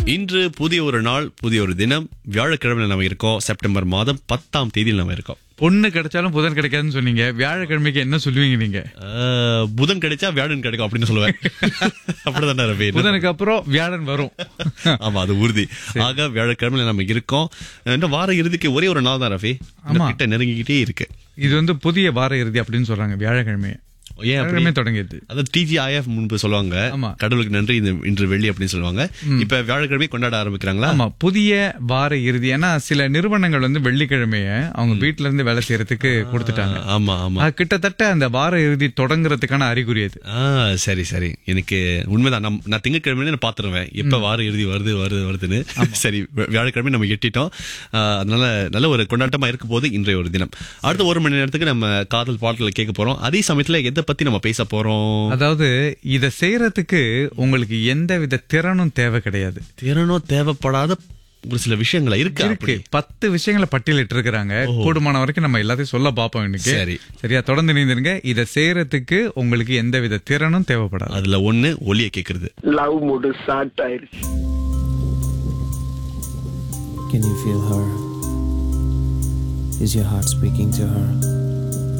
இன்று புதிய ஒரு நாள் புதிய ஒரு தினம் வியாழக்கிழமை நம்ம இருக்கோம் செப்டம்பர் மாதம் பத்தாம் தேதியில் நம்ம இருக்கோம் பொண்ணு கிடைச்சாலும் புதன் கிடைக்காதுன்னு சொன்னீங்க வியாழக்கிழமைக்கு என்ன சொல்லுவீங்க நீங்க ஆஹ், புதன் கிடைச்சா வியாழன் கிடைக்கும் அப்படின்னு சொல்லுவேன் அப்படிதானே ரவி புதனுக்கு அப்புறம் வியாழன் வரும் ஆமா அது உறுதி ஆக வியாழக்கிழமையில நம்ம இருக்கோம் இன்னும் வார இறுதிக்கு ஒரே ஒரு நாள் தான் ரவி இன்னும் கிட்ட நெருங்கிக்கிட்டே இருக்கு இது வந்து புதிய வார இறுதி அப்படின்னு சொல்றாங்க வியாழக்கிழமை ஏன் அப்படி வியாழக்கிழமை தொடங்கியது அதாவது டிஜிஐஎஃப் முன்பு சொல்லுவாங்க ஆமா. கடவுளுக்கு நன்றி இந்த இன்று வெள்ளி அப்படின்னு சொல்லுவாங்க இப்ப வியாழக்கிழமை கொண்டாட ஆரம்பிக்கிறாங்களா ஆமா புதிய வார இறுதி ஏன்னா சில நிறுவனங்கள் வந்து வெள்ளிக்கிழமைய அவங்க வீட்ல இருந்து வேலை செய்யறதுக்கு கொடுத்துட்டாங்க ஆமா ஆமா அது கிட்டத்தட்ட அந்த வார இறுதி தொடங்குறதுக்கான அறிகுறி அது ஆ சரி சரி எனக்கு உண்மைதான் நம்- நான் திங்கட்கிழமையில நான் பாத்துருவேன் எப்ப வார இறுதி வருது வருது வருதுன்னு சரி வி- வியாழக்கிழமை நம்ம எட்டிட்டோம் ஆ, அதனால நல்ல ஒரு கொண்டாட்டமா இருக்க போது இன்றைய ஒரு தினம் அடுத்த ஒரு மணி நேரத்துக்கு நம்ம காதல் பாடல்களை கேட்க போறோம் அதே சமயத்துல எதை பத்தி நம்ம பேச போறோம் அதாவது இத செய்யறதுக்கு உங்களுக்கு எந்த வித திறனும் தேவை கிடையாது திறனோ தேவைப்படாத ஒரு சில விஷயங்களா இருக்கு இருக்கு பத்து விஷயங்களை பட்டியலிட்டு இருக்கிறாங்க கூடுமான வரைக்கும் நம்ம எல்லாத்தையும் சொல்ல பார்ப்போம் இன்னைக்கு சரி. சரியா தொடர்ந்து நீந்திருங்க இத செய்யறதுக்கு உங்களுக்கு எந்த வித திறனும் தேவைப்படாது அதுல ஒண்ணு ஒலிய கேக்குறது லவ் மூடு ஸ்டார்ட் ஆயிருச்சு Can you feel her? Is your heart speaking to her?